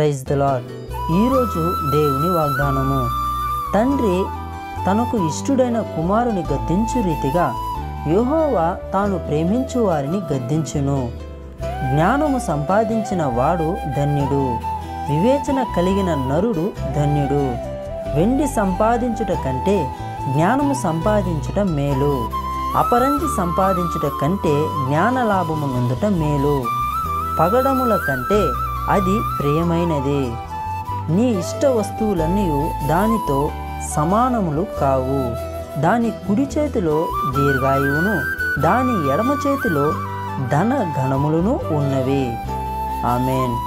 praise the lord ఈరోజు దేవుని వాగ్దానము తండ్రి తనకు ఇష్టుడైన కుమారుని గద్దించు రీతిగా యెహోవా తాను ప్రేమించు వారిని గద్దించును జ్ఞానము సంపాదించిన వాడు ధన్యుడు వివేచన కలిగిన నరుడు ధన్యుడు వెండి సంపాదించుట కంటే జ్ఞానము సంపాదించుట మేలు అపరంజి సంపాదించుట కంటే జ్ఞాన లాభము నొందుట మేలు పగడముల కంటే అది ప్రియమైనది నీ ఇష్ట వస్తువులన్నీ దానితో సమానములు కావు దాని కుడి చేతిలో దీర్ఘాయువును దాని ఎడమ చేతిలో ధన ఘనములను ఉన్నవి ఆమెన్